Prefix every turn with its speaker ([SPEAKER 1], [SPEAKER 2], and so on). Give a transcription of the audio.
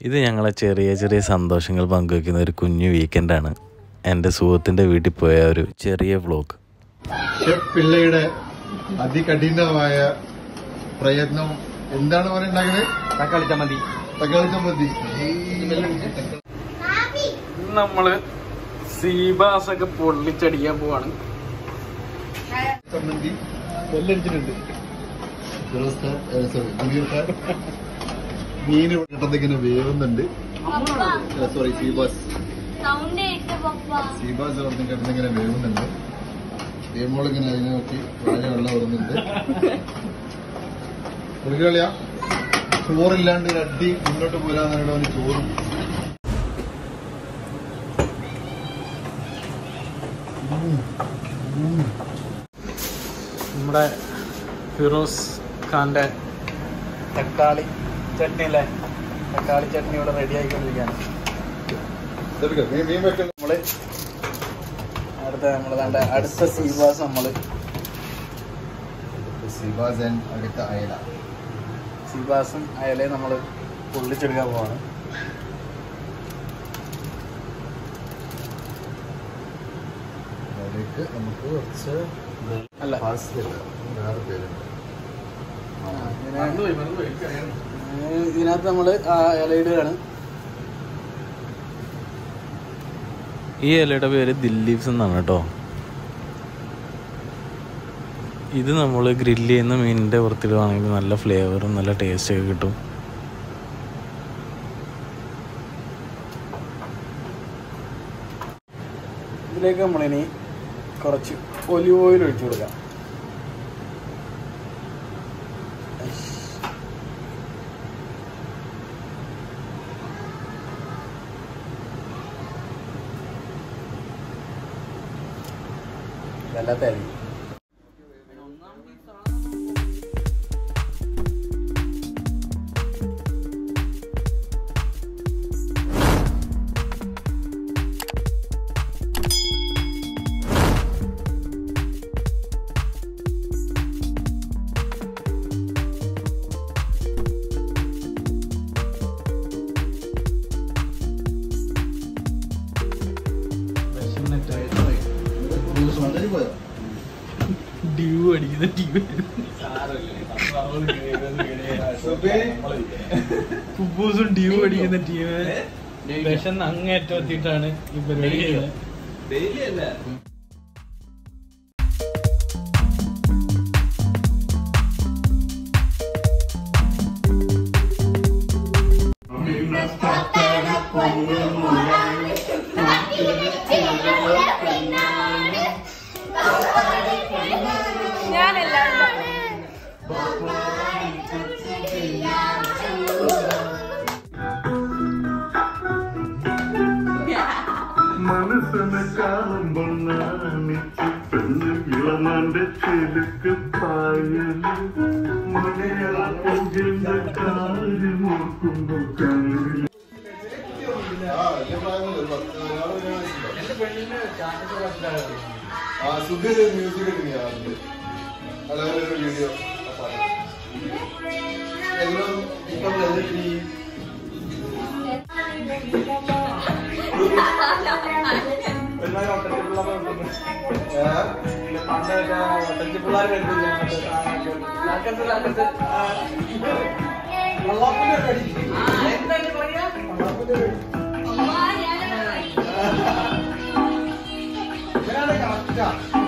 [SPEAKER 1] ഇത് ഞങ്ങളെ ചെറിയ ചെറിയ സന്തോഷങ്ങൾ പങ്കുവയ്ക്കുന്ന ഒരു കുഞ്ഞു വീക്കെൻഡാണ് എൻ്റെ സുഹൃത്തിൻ്റെ വീട്ടിൽ പോയ ഒരു ചെറിയ വ്ലോഗ്
[SPEAKER 2] ഷെഫ് പിള്ളയുടെ അതികഠിനമായ പ്രയത്നം എന്താണ് പറയുന്നത്
[SPEAKER 3] തക്കാളി ചമ്മന്തി
[SPEAKER 2] തക്കാളി ചമ്മന്തി
[SPEAKER 3] നമ്മള് സീബാസ് ഒക്കെ പൊള്ളിച്ചടിക്കാൻ പോവാണ്
[SPEAKER 2] ചമ്മന്തി വെല്ലടിച്ചിട്ടുണ്ട് സോറി മുനീർ ഖാൻ മീൻ കിട്ടത്തിങ്ങനെ വേവുന്നുണ്ട് സോറി സീബാസ്
[SPEAKER 4] സൗണ്ട് കേട്ട് പപ്പ
[SPEAKER 2] സീബാസ് കിടന്ന് കിടന്നിങ്ങനെ വേവുന്നുണ്ട് വേമോളിങ്ങനെ അതിനെ നോക്കി വാഴ വെള്ളം വരുന്നുണ്ട് മൃഗകളിയാ ചോറില്ലാണ്ട് ഒരു അടി മുന്നോട്ട് പോരാന്നാണ് അവന് ചോറും
[SPEAKER 3] നമ്മുടെ ഫിറോസ് ഖാന്റെ തക്കാളി ചട്നി അല്ലേ തക്കാളി ചട്നി ഇവിടെ റെഡി ആയിക്കൊണ്ടിരിക്കുകയാണ്
[SPEAKER 2] ഇതെടുക്കാം. മീൻ മീൻ വെക്കണം
[SPEAKER 3] നമ്മള് അടുത്ത നമ്മള് ദാണ്ട അടുത്ത സീബാസ് നമ്മള്
[SPEAKER 2] സീബാസ് ആൻഡ് അടുത്ത അയല
[SPEAKER 3] സീബാസും അയലയും നമ്മള് പൊള്ളിച്ചെടുക്കാൻ പോവാണ്
[SPEAKER 2] അതിലേക്ക് നമുക്ക് കുറച്ച്
[SPEAKER 3] അല്ല
[SPEAKER 2] പാസ് വേറെ പേരുണ്ട്
[SPEAKER 3] ഏഹ് ഇതിനകത്ത് നമ്മള് ആ ഇലയിടുകയാണ്
[SPEAKER 1] ഈ ഇലയുടെ പേര് ദില്ലീപ്സ് എന്നാണ് കേട്ടോ ഇത് നമ്മൾ ഗ്രില്ല് ചെയ്യുന്ന മീനിൻ്റെ പുറത്തിടുവാണെങ്കിൽ നല്ല ഫ്ലേവറും നല്ല ടേസ്റ്റ് ഒക്കെ കിട്ടും
[SPEAKER 3] ഇതിലേക്ക് നമ്മളിനി കുറച്ച് ഒലിവ് ഓയിൽ ഒഴിച്ചു കൊടുക്കാം ഇതെല്ലാം തരി
[SPEAKER 2] വളരെ പോയോ
[SPEAKER 3] ഡ്യൂ അടിക്കുന്ന ഡ്യൂ കുബൂസും ഡ്യൂ അടിക്കുന്ന ടീം വിഷം അങ്ങേറ്റം എത്തിയിട്ടാണ് ഈ പരിപാടി ചെയ്യുന്നത്
[SPEAKER 5] മനസ്സിനെ കാണുമ്പോൾ നാണിച്ച് പെണ്ണ് ഇളമാന്റെ ചെലുക്ക് പായല് മലയാളത്തിൽ കാര്യമോർക്കുമ്പോൾ കണ്ണിൽ
[SPEAKER 2] ആ വലിയ പ്രായമൊന്നുമില്ല. ഒരു പത്ത് പതിനാറ് പതിനേഴ് വയസ്സുണ്ടോ? ആ സുധീർ മ്യൂസിക് ഇടുന്നയാ അതില്. അല്ലാതെ ഒരു വീഡിയോ എല്ലാം ഇപ്പം എന്നിട്ട് ഈ
[SPEAKER 4] അമ്മ ഞാൻ